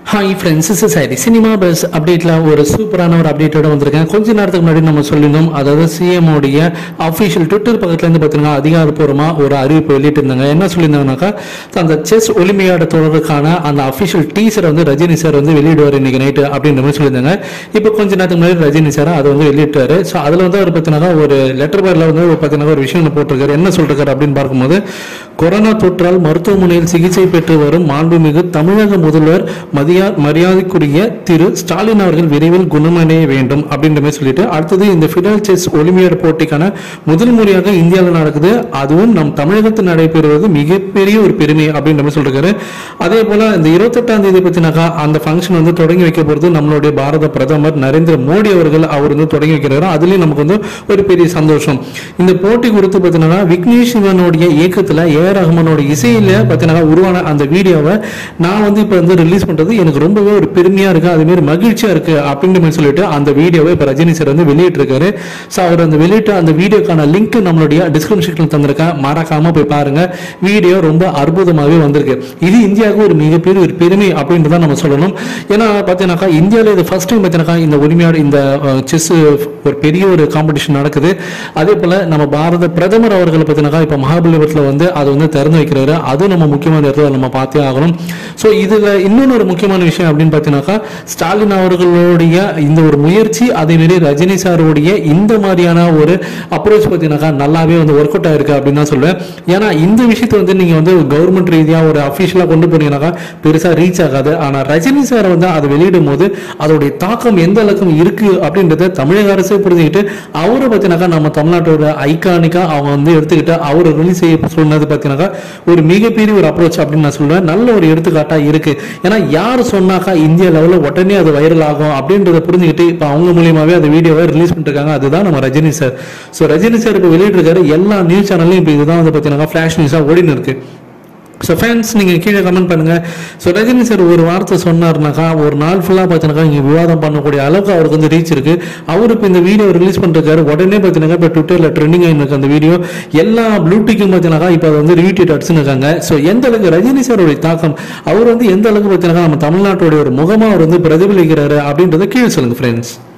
hi friends is சாரி cinema buzz அப்டேட்ல ஒரு சூப்பரான ஒரு அப்டேட்டோட வந்திருக்கேன் கொஞ்ச நேரத்துக்கு முன்னாடி நம்ம சொல்லியிருந்தோம் அதாவது சிஎம் உடைய அஃபிஷியல் ட்விட்டர் பக்கத்துல இருந்து பார்த்தீங்கன்னா அதிகாரப்பூர்வமா ஒரு அறிவிப்பு வெளியிட்டிருந்தாங்க என்ன சொல்லியிருந்தாங்கன்னாக்கா அந்த செஸ் ஒலிம்பியாட தொடருக்கான அந்த அஃபிஷியல் டீசரை வந்து ரஜினி சார் வந்து வெளியிடுவார் இன்னைக்கு நைட்டு அப்படின்ற மாதிரி சொல்லியிருந்தாங்க இப்போ கொஞ்ச நேரத்துக்கு முன்னாடி ரஜினி சார் அதை வந்து வெளியிட்டாரு ஸோ அதில் வந்து அவர் பார்த்தீங்கன்னா ஒரு லெட்டர் பேர்ல வந்து பார்த்தீங்கன்னா ஒரு விஷயம் போட்டிருக்காரு என்ன சொல்றாரு அப்படின்னு பார்க்கும்போது கொரோனா தொற்றால் மருத்துவமனையில் சிகிச்சை பெற்று வரும் மாண்புமிகு தமிழக முதல்வர் மதியா மரியாதைக்குரிய திரு ஸ்டாலின் அவர்கள் விரைவில் குணமடைய வேண்டும் அப்படின்ற மாதிரி சொல்லிட்டு அடுத்தது இந்த ஃபிடல் செஸ் ஒலிம்பியாட் போட்டிக்கான முதல் முறையாக இந்தியாவில் நடக்குது அதுவும் நம் தமிழகத்தில் நடைபெறுவது மிகப்பெரிய ஒரு பெருமை அப்படின்ற மாதிரி சொல்லிருக்காரு அதே போல இந்த இருபத்தெட்டாம் தேதி பத்தினாக்கா அந்த ஃபங்க்ஷன் வந்து தொடங்கி வைக்க போறது நம்மளுடைய பாரத பிரதமர் நரேந்திர மோடி அவர்கள் அவர் வந்து தொடங்கி வைக்கிறாரு அதுலயும் நமக்கு வந்து ஒரு பெரிய சந்தோஷம் இந்த போட்டி குறித்து பார்த்தீங்கன்னா விக்னேஷ் சிவனுடைய இயக்கத்துல ஏ ஆர் ரஹ்மானோட இசையில பார்த்தீங்கன்னா உருவான அந்த வீடியோவை நான் வந்து இப்போ வந்து ரிலீஸ் பண்றது எனக்கு ரொம்பவே ஒரு பெருமையா இருக்கு அதே மாதிரி மகிழ்ச்சியா இருக்கு அப்படின்ற மாதிரி சொல்லிட்டு அந்த வீடியோவை இப்போ ரஜினி சார் வந்து வெளியிட்டிருக்காரு ஸோ அவர் அந்த வெளியிட்ட அந்த வீடியோக்கான லிங்க் நம்மளுடைய டிஸ்கிரிப்ஷனில் தந்திருக்கேன் மறக்காம போய் பாருங்க வீடியோ ரொம்ப அற்புதமாகவே வந்திருக்கு இது இந்தியாவுக்கு ஒரு மிகப்பெரிய ஒரு பெருமை அப்படின்றத நம்ம சொல்லணும் ஏன்னா பார்த்தீங்கன்னாக்கா இந்தியாவில் இது ஃபர்ஸ்ட் டைம் பார்த்தீங்கன்னாக்கா இந்த உரிமையாடு இந்த செஸ் ஒரு பெரிய ஒரு காம்படிஷன் நடக்குது அதே போல நம்ம பாரத பிரதமர் அவர்கள் பார்த்தீங்கன்னாக்கா இப்போ மகாபலிபுரத்தில் வந்து அதை வந்து திறந்து வைக்கிறாரு அது நம்ம முக்கியமான இடத்துல நம்ம பார்த்தே ஆகணும் ஸோ இதுல இன்னொன்று ஒரு முக்கியமான விஷயம் அப்படின்னு பார்த்தீங்கன்னாக்கா ஸ்டாலின் அவர்களுடைய இந்த ஒரு முயற்சி அதே மாதிரி ரஜினி சாருடைய இந்த மாதிரியான ஒரு அப்ரோச் பார்த்தீங்கன்னாக்கா நல்லாவே வந்து ஒர்க் அவுட் ஆயிருக்கு அப்படின்னு தான் சொல்லுவேன் ஏன்னா இந்த விஷயத்தை வந்து நீங்க வந்து கவர்மெண்ட் ரீதியா ஒரு அஃபிஷியலா கொண்டு போனீங்கன்னாக்கா பெருசா ரீச் ஆகாது ஆனா ரஜினி சார் வந்து அதை வெளியிடும் போது அதோடைய தாக்கம் எந்த அளவுக்கு இருக்கு அப்படின்றத தமிழக அரசே புரிஞ்சுக்கிட்டு அவரை பார்த்தீங்கன்னாக்கா நம்ம தமிழ்நாட்டோட ஐகானிக்கா அவங்க வந்து எடுத்துக்கிட்டு அவர் ரிலீஸ் செய்ய சொன்னது பார்த்தீங்கன்னாக்கா ஒரு மிகப்பெரிய ஒரு அப்ரோச் அப்படின்னு நான் சொல்லுவேன் நல்ல ஒரு எடுத்துக்காட்டா இருக்கு ஏன்னா யார் சொன்னாக்கா இந்திய லெவலில் உடனே அது வைரல் ஆகும் அப்படின்றத புரிஞ்சுக்கிட்டு இப்போ அவங்க மூலியமாவே அந்த வீடியோவை ரிலீஸ் பண்ணிருக்காங்க அதுதான் நம்ம Rajini sir so Rajini sir இப்போ வெளியிட்டிருக்காரு எல்லா நியூஸ் சேனல்லையும் இப்போ இதுதான் வந்து பார்த்தீங்கன்னா ஃபிளாஷ் நியூஸாக ஓடின்னு இருக்கு ஸோ ஃபேன்ஸ் நீங்கள் கீழே கமெண்ட் பண்ணுங்க ஸோ ரஜினி சார் ஒரு வார்த்தை சொன்னார்னாக்கா ஒரு நாள் ஃபுல்லாக பார்த்தீங்கன்னா இங்கே விவாதம் பண்ணக்கூடிய அளவுக்கு அவருக்கு வந்து ரீச் இருக்கு அவர் இப்போ இந்த வீடியோ ரிலீஸ் பண்ணிருக்காரு உடனே பார்த்தீங்கன்னா இப்போ ட்விட்டரில் ட்ரெண்டிங் ஆயிருக்கு அந்த வீடியோ எல்லா ப்ளூடிக்கும் பார்த்தீங்கன்னாக்கா இப்போ அதை வந்து ரீட்வீட் அடிச்சுன்னு இருக்காங்க ஸோ எந்த அளவுக்கு ரஜினி சாரோடைய தாக்கம் அவர் வந்து எந்த அளவுக்கு பார்த்தீங்கன்னா நம்ம தமிழ்நாட்டுடைய ஒரு முகமாக அவர் வந்து பிரதிபலிக்கிறாரு அப்படின்றத கீழே சொல்லுங்க ஃப்ரெண்ட்ஸ்